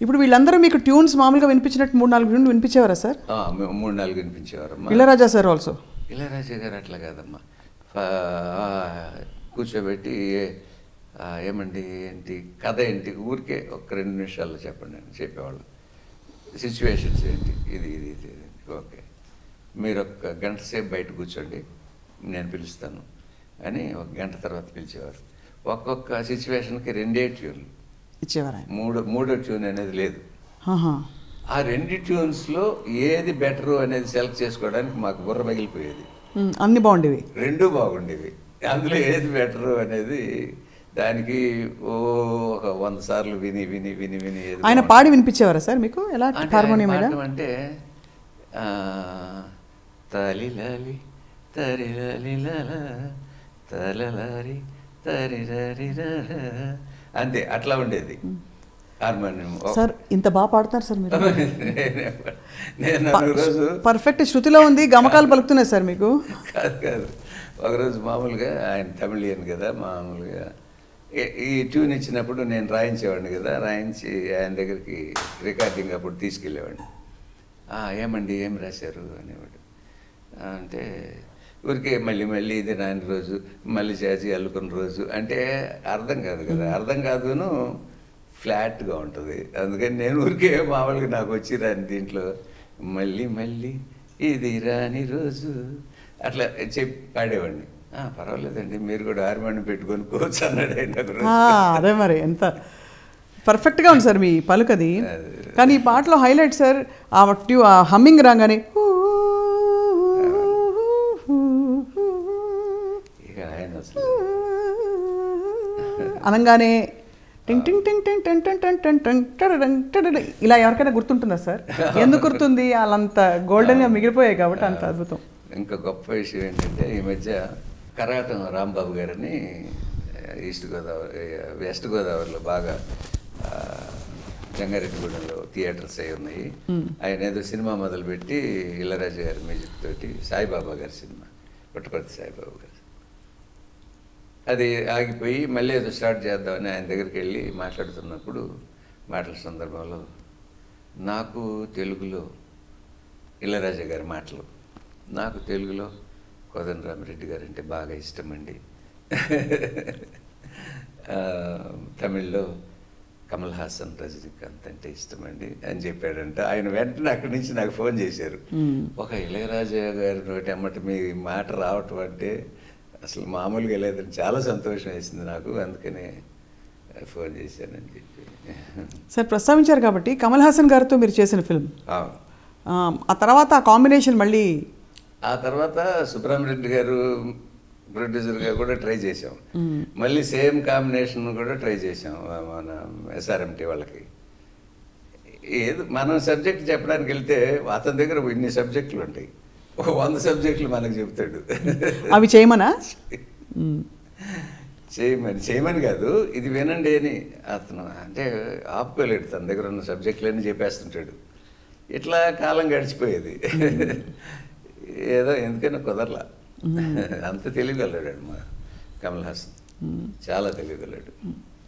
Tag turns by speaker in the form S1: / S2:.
S1: ఇప్పుడు వీళ్ళందరూ మీకు ట్యూన్స్ మామూలుగా వినిపించినట్టు మూడు నాలుగు ట్యూన్లు వినిపించేవారా సార్
S2: ఆ, మే- మూడు నాలుగు వినిపించేవారమ్మా
S1: ఇళరాజా సార్ ఆల్సో
S2: ఇళయరాజా గారు అట్లా కాదమ్మా ఫ- ఆ, కూర్చోబెట్టి ఆ, ఏమండి ఏంటి కథ ఏంటి ఊరికే ఒక రెండు నిమిషాల్లో చెప్పండి అని చెప్పేవాళ్ళు సిచ్యువేషన్స్ ఏంటి ఇది ఇది ఇది ఇది. ఓకే మీరు ఒక గంట సేపు బయట కూర్చోండి నేను పిలుస్తాను అని ఒక గంట తర్వాత పిలిచేవారు ఒక్కొక్క సిచ్యువేషన్కి రెండే ట్యూన్లు
S1: ఇచ్చేవారు ఆయన
S2: మూడు మూడో ట్యూన్ అనేది లేదు
S1: ఆహా.
S2: ఆ రెండు ట్యూన్స్లో ఏది బెటరు అనేది సెలెక్ట్ చేసుకోవడానికి మాకు బుర్ర పగిలిపోయేది
S1: ఉమ్, అన్ని బాగుండేవి
S2: రెండు బాగుండేవి అందులో ఏది బెటరు అనేది దానికి ఓ ఒక వంద సార్లు విని విని విని విని ఏది
S1: ఆయన
S2: బాగుంది.
S1: పాడి వినిపించేవారా సార్ మీకు ఎలా
S2: అంటే
S1: హార్మోనియం
S2: ఆయన
S1: మీద
S2: పాడటం అంటే ఆ, తలిలాలి తరిలాలిలాల, తలలారి తరిరారిరార. అంతే అట్లా ఉండేది హార్మోనియం
S1: సార్ ఇంత బాగా పాడుతున్నారు సార్ మీరు
S2: నేను ఒక రోజు
S1: పర్ఫెక్ట్ శృతిలో ఉంది గమకాలు పలుకుతున్నాయి సార్ మీకు
S2: కాదు కాదు ఒకరోజు మామూలుగా ఆయన తమిళియన్ కదా మామూలుగా ఈ- ఈ ట్యూన్ ఇచ్చినప్పుడు నేను రాయించేవాడిని కదా రాయించి ఆయన దగ్గరికి రికార్డింగ్ అప్పుడు తీసుకెళ్ళేవాడిని "ఆ, ఏమండి ఏం రాశారు అనేవాడు "ఆ, అంటే ఊరికే మళ్ళీ మళ్ళీ ఇది నాని రోజు మళ్ళీ చేసి అల్లుకున్న రోజు అంటే అర్థం కాదు కదా అర్థం కాదును ఫ్లాట్గా ఉంటుంది అందుకని నేను ఊరికే మామూలుగా నాకు వచ్చి రాని దీంట్లో మళ్ళీ మళ్ళీ ఇది రాని రోజు అట్లా చెప్పి పాడేవాడిని "ఆ, పర్వాలేదండి మీరు కూడా హార్మోనియం పెట్టుకొని కూర్చో అన్నాడు ఆయన ఒక రోజు.
S1: ఆ, అదే మరి ఎంత పర్ఫెక్ట్గా ఉంది సార్ మీ పలుకది
S2: అదే.
S1: కానీ ఈ పాటలో హైలైట్ సార్ ఆ ట్యూ ఆ హమ్మింగ్ రాగానే
S2: ఇక ఆయన అసలు
S1: అనగానే టింగ్ టింగ్ టింగ్ టింగ్ టింగ్ టింగ్ టింగ్ టింగ్ టింగ్ టడడన్ టడడన్. ఇలా ఎవరికైనా గుర్తుంటుందా సార్ ఎందుకు గుర్తుంది వాళ్ళంత గోల్డెన్గా మిగిలిపోయాయి కాబట్టి అంత అద్భుతం
S2: ఇంకా గొప్ప విషయం ఏంటంటే ఈ మధ్య కరాటం రాంబాబు గారని ఆ, ఈస్ట్ గోదావరి ఆ, వెస్ట్ గోదావరిలో బాగా ఆ, జంగారెడ్డిగూడెంలో థియేటర్స్ అయి ఉన్నాయి ఆయన ఏదో సినిమా మొదలుపెట్టి ఇళ్ళరాజు గారి మ్యూజిక్ తోటి సాయిబాబా గారి సినిమా పుట్టపర్తి సాయిబాబా గారి అది ఆగిపోయి మళ్ళీ ఏదో స్టార్ట్ చేద్దామని ఆయన దగ్గరికి వెళ్ళి మాట్లాడుతున్నప్పుడు మాటల సందర్భంలో నాకు తెలుగులో ఇళరాజా గారి మాటలు నాకు తెలుగులో కోదండరామిరెడ్డి గారు అంటే బాగా ఇష్టం అండి ఆ, తమిళ్లో కమల్ హాసన్ రజనీకాంత్ అంటే ఇష్టమండి అని చెప్పాడంట ఆయన వెంటనే అక్కడి నుంచి నాకు ఫోన్ చేశారు ఒక ఇళయరాజా గారి నోటి అమ్మట మీ మాట రావటం అంటే అసలు మామూలుగా లేదని చాలా సంతోషం వేసింది నాకు అందుకనే ఫోన్ చేశానని చెప్పి
S1: సార్ ప్రస్తావించారు కాబట్టి కమల్ హాసన్ గారితో మీరు చేసిన ఫిల్మ్
S2: అవును.
S1: ఆ తర్వాత ఆ కాంబినేషన్ మళ్ళీ
S2: ఆ తర్వాత సుబ్రహ్మరెడ్డి గారు ప్రొడ్యూసర్గా కూడా ట్రై చేసాం మళ్ళీ సేమ్ కాంబినేషన్ కూడా ట్రై చేసాం ఆ మన ఎస్ఆర్ఎంటీ వాళ్ళకి ఏదో మనం సబ్జెక్ట్ చెప్పడానికి వెళ్తే అతని దగ్గర ఇన్ని సబ్జెక్టులు ఉంటాయి ఒక వంద సబ్జెక్టులు మనకు చెప్తాడు
S1: అవి చేయమనా మ్మ్.
S2: చేయమని చేయమని కాదు ఇది వినండి అని అతను అంటే ఆపుకోలేడు తన దగ్గర ఉన్న సబ్జెక్టులన్నీ చెప్పేస్తుంటాడు ఇట్లా కాలం గడిచిపోయేది ఏదో ఎందుకైనా కుదరలా అంత తెలియగలడు మా కమల్ హాసన్ చాలా తెలియగలడు